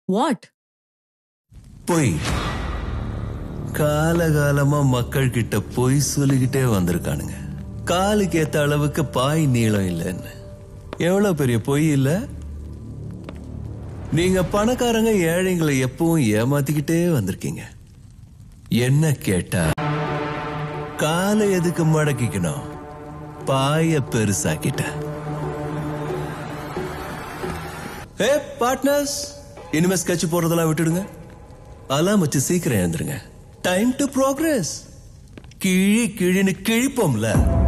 what பொய் காலகாலமா மக்கள் கிட்ட பொய் சொல்லிக்கிட்டே வந்திருக்கானுங்க காலுக்கு ஏத்த அளவுக்கு பாய் நீளம் இல்லைன்னு எவ்வளவு பெரிய பொய் இல்ல நீங்க பணக்காரங்க ஏழைங்களை எப்பவும் ஏமாத்திக்கிட்டே வந்திருக்கீங்க என்ன கேட்டா காலை எதுக்கு மடக்கிக்கணும் பாய பெருசாக்கிட்ட ஏ பார்ட்னர்ஸ் இனிமே ஸ்கெட்ச் போடுறதெல்லாம் விட்டுடுங்க அலாம் வச்சு சீக்கிரம் எழுந்துருங்க டைம் டு ப்ரோக்ரஸ் கிழி கிழின்னு கிழிப்போம்ல